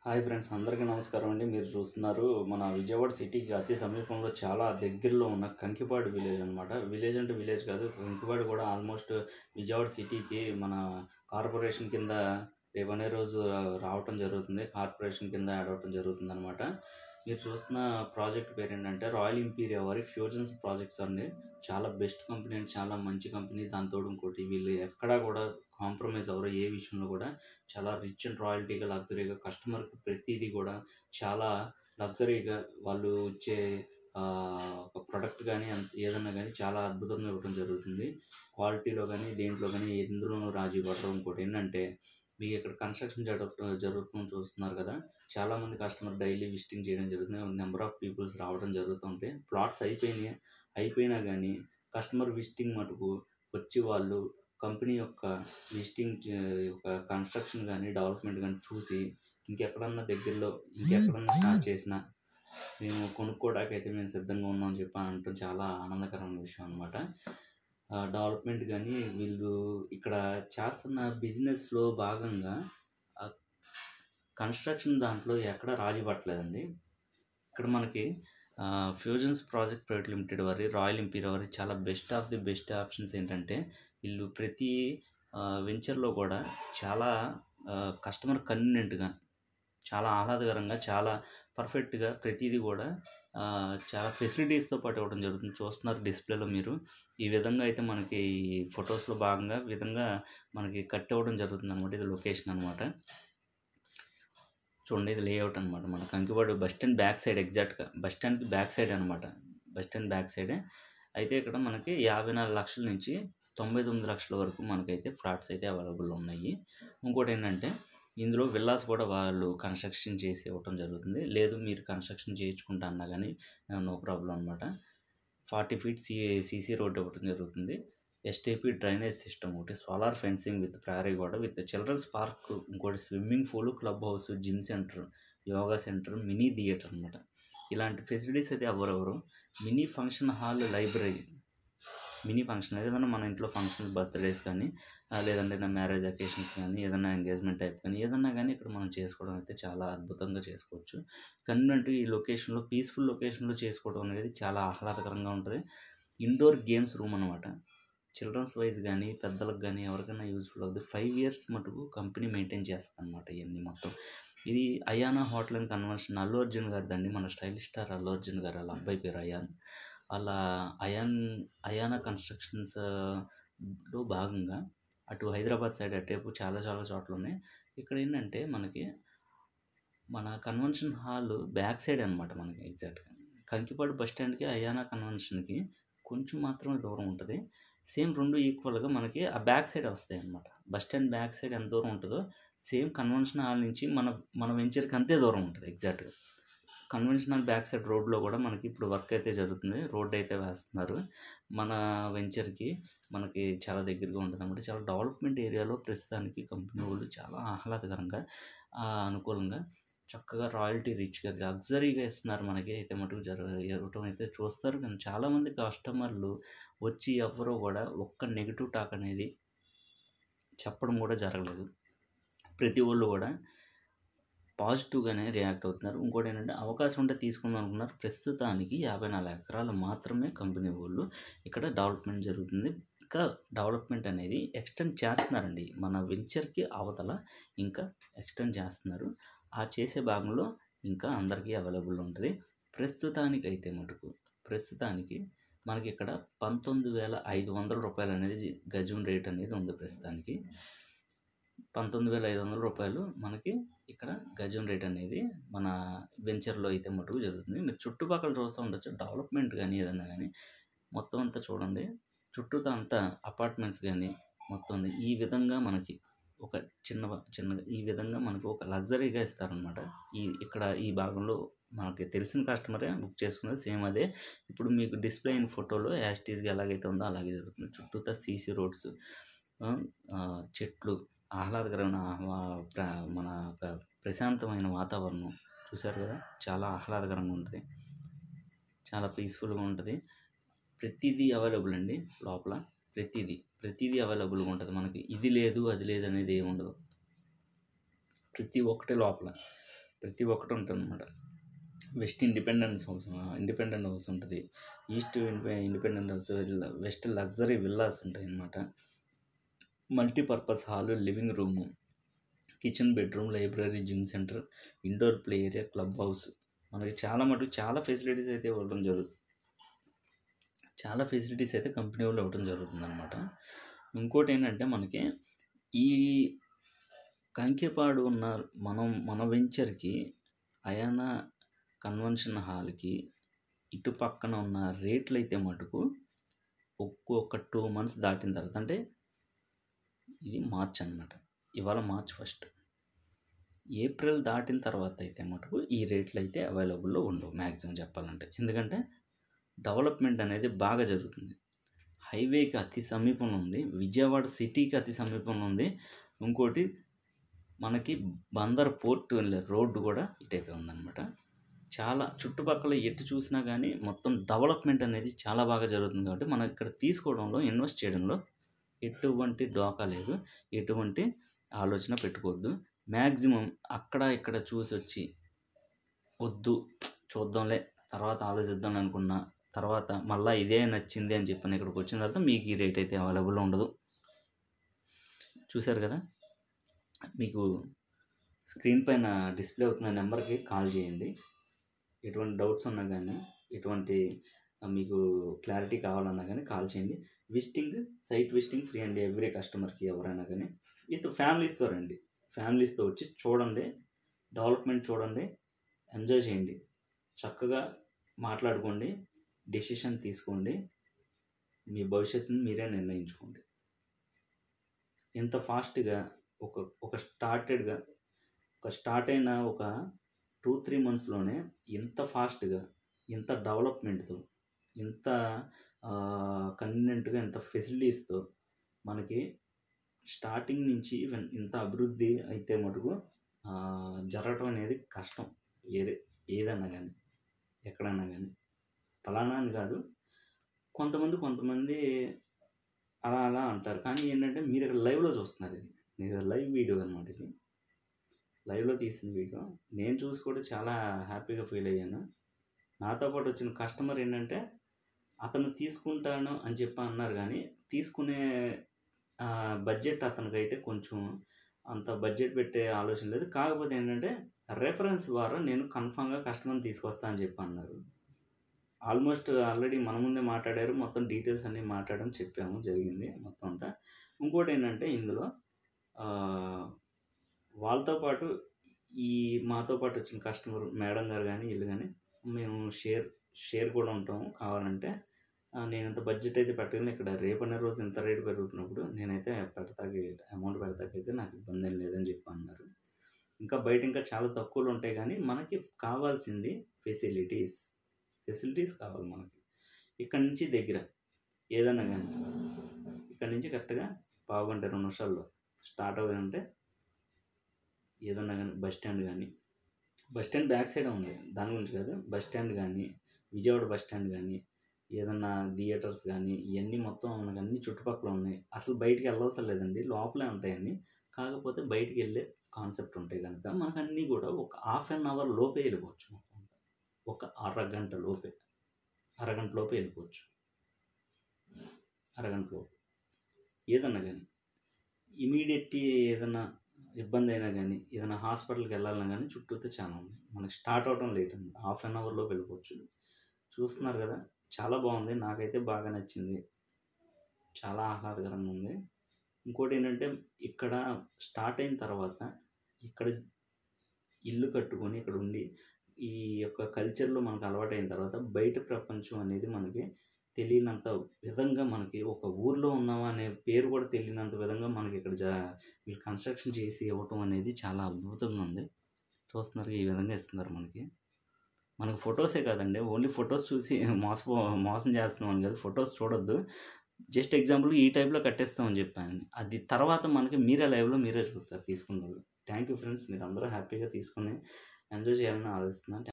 Hi friends అందరికీ నమస్కారం అండి మీరు చూస్తున్నారు మన విజయవాడ సిటీకి అతి సమీపంలో చాలా దగ్గరలో ఉన్న కంకిపాడు విలేజ్ అనమాట విలేజ్ అంటే విలేజ్ కాదు కంకిపాడు కూడా ఆల్మోస్ట్ విజయవాడ సిటీకి మన కార్పొరేషన్ కింద రేపనే రోజు రావటం జరుగుతుంది కార్పొరేషన్ కింద యాడ్ అవటం జరుగుతుంది అనమాట మీరు చూస్తున్న ప్రాజెక్ట్ పేరు ఏంటంటే రాయల్ ఇంపీరియా వారి ఫ్యూజన్స్ ప్రాజెక్ట్స్ అండి చాలా బెస్ట్ కంపెనీ అండి చాలా మంచి కంపెనీ దాంతో ఇంకోటి వీళ్ళు ఎక్కడా కూడా కాంప్రమైజ్ అవ్వరు ఏ విషయంలో కూడా చాలా రిచ్ అండ్ రాయల్టీగా లగ్జరీగా కస్టమర్కి ప్రతిదీ కూడా చాలా లగ్జరీగా వాళ్ళు ఇచ్చే ఆ, ఒక ప్రొడక్ట్ కానీ అంత ఏదన్నా కానీ చాలా అద్భుతంగా ఇవ్వడం జరుగుతుంది క్వాలిటీలో కానీ దేంట్లో కానీ ఎందులోనూ రాజీ పడరు ఇంకోటి ఏంటంటే మీకు ఇక్కడ కన్స్ట్రక్షన్ జరుగుతూ జరుగుతుంది చూస్తున్నారు కదా చాలామంది కస్టమర్ డైలీ విజిటింగ్ చేయడం జరుగుతుంది నెంబర్ ఆఫ్ పీపుల్స్ రావడం జరుగుతుంటే ప్లాట్స్ అయిపోయినాయి అయిపోయినా కానీ కస్టమర్ విజిటింగ్ మటుకు వచ్చి వాళ్ళు కంపెనీ యొక్క విజిటింగ్ యొక్క కన్స్ట్రక్షన్ కానీ డెవలప్మెంట్ కానీ చూసి ఇంకెక్కడన్నా దగ్గరలో ఇంకెక్కడన్నా స్టార్ట్ చేసినా మేము కొనుక్కోవడానికి అయితే మేము సిద్ధంగా ఉన్నామని చెప్పి అనటం చాలా ఆనందకరమైన విషయం అనమాట డెవలప్మెంట్ కానీ వీళ్ళు ఇక్కడ చేస్తున్న బిజినెస్లో భాగంగా కన్స్ట్రక్షన్ దాంట్లో ఎక్కడ రాజీ పట్టలేదండి ఇక్కడ మనకి ఫ్యూజన్స్ ప్రాజెక్ట్ ప్రైవేట్ లిమిటెడ్ వారి రాయల్ ఇంపీరియా వారి చాలా best of the best options ఏంటంటే వీళ్ళు ప్రతి వెంచర్లో కూడా చాలా కస్టమర్ కన్వీనియంట్గా చాలా ఆహ్లాదకరంగా చాలా పర్ఫెక్ట్గా ప్రతిదీ కూడా ఆ, చాలా ఫెసిలిటీస్తో పాటు ఇవ్వడం జరుగుతుంది చూస్తున్నారు డిస్ప్లేలో మీరు ఈ విధంగా అయితే మనకి ఈ ఫొటోస్లో భాగంగా ఈ విధంగా మనకి కట్ ఇవ్వడం జరుగుతుంది అనమాట ఇది లొకేషన్ అనమాట చూడండి ఇది లేఅవుట్ అనమాట మన Kankipadu bus stand back side ఎగ్జాక్ట్గా బస్ స్టాండ్కి బ్యాక్ సైడ్ అనమాట బస్ స్టాండ్ బ్యాక్ సైడే అయితే ఇక్కడ మనకి యాభై నాలుగు లక్షల నుంచి తొంభై తొమ్మిది లక్షల వరకు మనకైతే ఫ్లాట్స్ అయితే అవైలబుల్ ఉన్నాయి ఇంకోటి ఏంటంటే ఇందులో విల్లాస్ కూడా వాళ్ళు కన్స్ట్రక్షన్ చేసి ఇవ్వటం జరుగుతుంది లేదు మీరు కన్స్ట్రక్షన్ చేయించుకుంటా అన్నా కానీ నో ప్రాబ్లం అనమాట forty feet C CC road ఇవ్వటం జరుగుతుంది ఎస్టీపీ డ్రైనేజ్ సిస్టమ్ ఒకటి సోలార్ ఫెన్సింగ్ విత్ ప్రహరీ కూడా విత్ చిల్డ్రన్స్ పార్క్ ఇంకోటి swimming pool club house gym centre yoga centre mini theatre అనమాట ఇలాంటి ఫెసిలిటీస్ అయితే ఎవరెవరు mini function hall library mini function ఏదైనా మన ఇంట్లో ఫంక్షన్స్ బర్త్డేస్ కానీ ఆ, లేదంటే నా మ్యారేజ్ అకేషన్స్ కానీ ఏదైనా ఎంగేజ్మెంట్ టైప్ కానీ ఏదన్నా కానీ ఇక్కడ మనం చేసుకోవడం అయితే చాలా అద్భుతంగా చేసుకోవచ్చు కన్వెంట్ ఈ లొకేషన్లో పీస్ఫుల్ లొకేషన్లో చేసుకోవడం అనేది చాలా ఆహ్లాదకరంగా ఉంటుంది ఇండోర్ గేమ్స్ రూమ్ అనమాట చిల్డ్రన్స్ వైజ్ కానీ పెద్దలకు కానీ ఎవరికైనా యూస్ఫుల్ అవుతుంది ఫైవ్ ఇయర్స్ మటుకు కంపెనీ మెయింటైన్ చేస్తుంది అనమాట ఇవన్నీ మొత్తం ఇది Ayana hotel and convention Allu Arjun గారిదండి మన స్టైలిష్ స్టార్ అల్లు అర్జున్ గారు వాళ్ళ అబ్బాయి పేరు అయాన్ వాళ్ళ అయాన్ అయానా కన్స్ట్రక్షన్స్ ఆ, లో భాగంగా అటు హైదరాబాద్ సైడ్ అటేపు చాలా చాలా చోట్ల ఉన్నాయి ఇక్కడ ఏంటంటే మనకి మన కన్వెన్షన్ హాల్ బ్యాక్ సైడ్ అనమాట మనకి ఎగ్జాక్ట్గా కంకిపాడు బస్ స్టాండ్కి అయానా కన్వెన్షన్కి కొంచెం మాత్రమే దూరం ఉంటుంది సేమ్ రెండు ఈక్వల్గా మనకి ఆ బ్యాక్ సైడ్ వస్తాయి అనమాట బస్ స్టాండ్ బ్యాక్ సైడ్ ఎంత దూరం ఉంటుందో సేమ్ కన్వెన్షన్ హాల్ నుంచి మన మన వెంచర్కి అంతే దూరం ఉంటుంది ఎగ్జాక్ట్గా కన్వెన్షనల్ బ్యాక్ సైడ్ రోడ్లో కూడా మనకి ఇప్పుడు వర్క్ అయితే జరుగుతుంది రోడ్ అయితే వేస్తున్నారు మన వెంచర్కి మనకి చాలా దగ్గరగా ఉంటుంది అనమాట చాలా డెవలప్మెంట్ ఏరియాలో ప్రస్తుతానికి కంపెనీ వాళ్ళు చాలా ఆహ్లాదకరంగా ఆ, అనుకూలంగా చక్కగా రాయల్టీ రిచ్గా లగ్జరీగా ఇస్తున్నారు మనకి అయితే మటుకు జరగ జరగటం అయితే చూస్తారు కానీ చాలామంది కస్టమర్లు వచ్చి ఎవరో కూడా ఒక్క నెగిటివ్ టాక్ అనేది చెప్పడం కూడా జరగలేదు ప్రతి వాళ్ళు కూడా పాజిటివ్గానే రియాక్ట్ అవుతున్నారు ఇంకోటి ఏంటంటే అవకాశం ఉంటే తీసుకుందాం అనుకున్నారు ప్రస్తుతానికి యాభై నాలుగు ఎకరాలు మాత్రమే కంపెనీ వాళ్ళు ఇక్కడ డెవలప్మెంట్ జరుగుతుంది ఇంకా డెవలప్మెంట్ అనేది ఎక్స్టెండ్ చేస్తున్నారండి మన వెంచర్కి అవతల ఇంకా ఎక్స్టెండ్ చేస్తున్నారు ఆ చేసే భాగంలో ఇంకా అందరికీ అవైలబుల్ ఉంటుంది ప్రస్తుతానికి అయితే మటుకు ప్రస్తుతానికి మనకి ఇక్కడ పంతొమ్మిది వేల ఐదు వందల రూపాయలు అనేది గజం రేట్ అనేది ఉంది ప్రస్తుతానికి పంతొమ్మిది వేల ఐదు వందల రూపాయలు మనకి ఇక్కడ గజం రేట్ అనేది మన వెంచర్లో అయితే మటుకు జరుగుతుంది మీరు చుట్టుపక్కల చూస్తూ ఉండొచ్చు డెవలప్మెంట్ కానీ ఏదైనా కానీ మొత్తం అంతా చూడండి చుట్టూతా అంతా అపార్ట్మెంట్స్ కానీ మొత్తం ఉంది. ఈ విధంగా మనకి ఒక చిన్న చిన్నగా ఈ విధంగా మనకు ఒక లగ్జరీగా ఇస్తారనమాట ఈ ఇక్కడ ఈ భాగంలో మనకి తెలిసిన కస్టమరే బుక్ చేసుకున్నది సేమ్ అదే ఇప్పుడు మీకు డిస్ప్లే అయిన ఫోటోలో యాస్టీస్గా ఎలాగైతే ఉందో అలాగే జరుగుతుంది చుట్టూతా సీసీ రోడ్స్ చెట్లు ఆహ్లాదకరమైన ఆహ్వా- ప్ర- మన ఒక ప్రశాంతమైన వాతావరణం చూశారు కదా చాలా ఆహ్లాదకరంగా ఉంటుంది చాలా పీస్ఫుల్గా ఉంటుంది ప్రతిదీ అవైలబుల్ అండి లోపల ప్రతిదీ ప్రతిదీ అవైలబుల్గా ఉంటుంది మనకి ఇది లేదు అది లేదు అనేది ఏమి ఉండదు ప్రతి ఒక్కటి లోపల ప్రతి ఒక్కటి ఉంటుందన్నమాట west independence house independent house ఉంటుంది ఈస్ట్ ఇండిపె- independent house villa- west luxury villas ఉంటాయి అన్నమాట multipurpose hall living room kitchen bedroom library gym centre indoor play area club house మనకి చాలా మటుకు చాలా ఫెసిలిటీస్ అయితే ఇవ్వడం జరుగుతుంది చాలా ఫెసిలిటీస్ అయితే కంపెనీ వాళ్ళు ఇవ్వడం జరుగుతుంది అనమాట ఇంకోటి ఏంటంటే మనకి ఈ కంకిపాడు ఉన్న మనం మన వెంచర్కి అయానా కన్వెన్షన్ హాల్కి ఇటు పక్కన ఉన్న రేట్లు అయితే మటుకు ఒక్కొక్క టూ మంత్స్ దాటిన తర్వాత అంటే ఇది మార్చ్ అన్నమాట ఇవాళ మార్చ్ ఫస్ట్ ఏప్రిల్ దాటిన తర్వాత అయితే మటుకు ఈ రేట్లు అయితే అవైలబుల్లో ఉండవు మ్యాక్సిమం చెప్పాలంటే ఎందుకంటే డెవలప్మెంట్ అనేది బాగా జరుగుతుంది హైవేకి అతి సమీపంలో ఉంది విజయవాడ సిటీకి అతి సమీపంలో ఉంది ఇంకోటి మనకి బందర్ పోర్ట్ వెళ్ళే రోడ్డు కూడా ఇటైపే ఉందన్నమాట చాలా చుట్టుపక్కల ఎటు చూసినా కానీ మొత్తం డెవలప్మెంట్ అనేది చాలా బాగా జరుగుతుంది కాబట్టి మనం ఇక్కడ తీసుకోవడంలో ఇన్వెస్ట్ చేయడంలో ఎటువంటి డోకా లేదు ఎటువంటి ఆలోచన పెట్టుకోవద్దు మ్యాక్సిమం అక్కడ ఇక్కడ చూసి వచ్చి వద్దు చూద్దాంలే తర్వాత ఆలోచిద్దాం అనుకున్నా తర్వాత మళ్ళీ ఇదే నచ్చింది అని చెప్పిన ఇక్కడికి వచ్చిన తర్వాత మీకు ఈ రేట్ అయితే అవైలబుల్లో ఉండదు చూశారు కదా మీకు స్క్రీన్ పైన డిస్ప్లే అవుతున్న నెంబర్కి కాల్ చేయండి ఎటువంటి డౌట్స్ ఉన్నా కానీ ఎటువంటి ఆ, మీకు క్లారిటీ కావాలన్నా కానీ కాల్ చేయండి విజిటింగ్ సైట్ విజిటింగ్ ఫ్రీ అండి ఎవ్రీ కస్టమర్కి ఎవరైనా కానీ విత్ ఫ్యామిలీస్తో రండి ఫ్యామిలీస్తో వచ్చి చూడండి డెవలప్మెంట్ చూడండి ఎంజాయ్ చేయండి చక్కగా మాట్లాడుకోండి డెసిషన్ తీసుకోండి మీ భవిష్యత్తుని మీరే నిర్ణయించుకోండి ఎంత ఫాస్ట్గా ఒక ఒక స్టార్టెడ్గా ఒక స్టార్ట్ అయిన ఒక టూ త్రీ మంత్స్లోనే ఇంత ఫాస్ట్గా ఇంత డెవలప్మెంట్తో ఇంత కన్వీనెంట్గా ఇంత ఫెసిలిటీస్తో మనకి స్టార్టింగ్ నుంచి ఈవెన్ ఇంత అభివృద్ధి అయితే మటుకు ఆ, జరగటం అనేది కష్టం ఏదే ఏదన్నా కానీ ఎక్కడన్నా కానీ ఫలానా అని కాదు కొంతమంది కొంతమంది అలా అలా అంటారు కానీ ఏంటంటే మీరు ఇక్కడ లైవ్లో చూస్తున్నారు ఇది ఇది లైవ్ వీడియో అనమాట ఇది లైవ్లో తీసిన వీడియో నేను చూసి కూడా చాలా హ్యాపీగా ఫీల్ అయ్యాను నాతో పాటు వచ్చిన కస్టమర్ ఏంటంటే అతను తీసుకుంటాను అని చెప్పి అన్నారు కానీ తీసుకునే ఆ, బడ్జెట్ అతనికైతే కొంచెం అంత బడ్జెట్ పెట్టే ఆలోచన లేదు కాకపోతే ఏంటంటే రెఫరెన్స్ ద్వారా నేను కన్ఫామ్గా కస్టమర్ని తీసుకొస్తా అని చెప్పి అన్నారు ఆల్మోస్ట్ ఆల్రెడీ మన ముందే మాట్లాడారు మొత్తం డీటెయిల్స్ అన్నీ మాట్లాడడం చెప్పాము జరిగింది మొత్తం అంతా ఇంకోటి ఏంటంటే ఇందులో ఆ, వాళ్ళతో పాటు ఈ మాతో పాటు వచ్చిన కస్టమర్ మేడం గారు కానీ వీళ్ళు కానీ మేము షేర్ షేర్ కూడా ఉంటాము కావాలంటే ఆ, నేను ఇంత బడ్జెట్ అయితే పెట్టగలను ఇక్కడ రేపనే రోజు ఇంత రేటు పెరుగుతున్నప్పుడు నేనైతే పెడతాకి అమౌంట్ పెడతాకైతే నాకు ఇబ్బంది ఏం లేదని చెప్పి అన్నారు ఇంకా బయట ఇంకా చాలా తక్కువలు ఉంటాయి కానీ మనకి కావాల్సింది ఫెసిలిటీస్ ఫెసిలిటీస్ కావాలి మనకి ఇక్కడ నుంచి దగ్గర ఏదన్నా కానీ ఇక్కడ నుంచి కరెక్ట్గా పావు గంట రెండు నిమిషాల్లో స్టార్ట్ అవ్వాలంటే ఏదన్నా కానీ బస్ స్టాండ్ కానీ బస్ స్టాండ్ బ్యాక్ సైడ్ ఉంది దాని గురించి కాదు బస్ స్టాండ్ కానీ విజయవాడ బస్ స్టాండ్ కానీ ఏదన్నా థియేటర్స్ కానీ ఇవన్నీ మొత్తం మనకు అన్ని చుట్టుపక్కల ఉన్నాయి అసలు బయటికి వెళ్ళవసరం లేదండి లోపలే ఉంటాయన్నీ కాకపోతే బయటికి వెళ్ళే కాన్సెప్ట్ ఉంటాయి కనుక మనకు అన్నీ కూడా ఒక హాఫ్ అన్ అవర్ లోపే వెళ్ళిపోవచ్చు మొత్తం అంతా. ఒక అరగంట లోపే అరగంట లోపే వెళ్ళిపోవచ్చు అరగంట లోపు ఏదన్నా కానీ ఇమీడియట్ ఏదన్నా ఇబ్బంది అయినా కానీ ఏదైనా హాస్పిటల్కి వెళ్ళాలన్నా కానీ చుట్టూతో చాలా ఉంది మనకి స్టార్ట్ అవడం లేట్ అండి హాఫ్ అన్ అవర్లో వెళ్ళిపోవచ్చు చూస్తున్నారు కదా చాలా బాగుంది నాకైతే బాగా నచ్చింది చాలా ఆహ్లాదకరంగా ఉంది ఇంకోటి ఏంటంటే ఇక్కడ స్టార్ట్ అయిన తర్వాత ఇక్కడ ఇల్లు కట్టుకొని ఇక్కడ ఉండి ఈ యొక్క కల్చర్లో మనకు అలవాటైన తర్వాత బయట ప్రపంచం అనేది మనకి తెలియనంత విధంగా మనకి ఒక ఊర్లో ఉన్నామా అనే పేరు కూడా తెలియనంత విధంగా మనకి ఇక్కడ జ వీళ్ళు కన్స్ట్రక్షన్ చేసి ఇవ్వటం అనేది చాలా అద్భుతంగా ఉంది చూస్తున్నారు ఈ విధంగా ఇస్తున్నారు మనకి మనకు ఫొటోసే కాదండి ఓన్లీ ఫొటోస్ చూసి మోసపో మోసం చేస్తున్నాం అని కాదు ఫొటోస్ చూడొద్దు జస్ట్ ఎగ్జాంపుల్ ఈ టైప్లో కట్టేస్తామని చెప్పాను అది తర్వాత మనకి మీరే లైవ్లో మీరే చూస్తారు తీసుకున్న వాళ్ళు థ్యాంక్ యూ ఫ్రెండ్స్ మీరు అందరూ హ్యాపీగా తీసుకుని ఎంజాయ్ చేయాలని ఆలోచిస్తున్నాను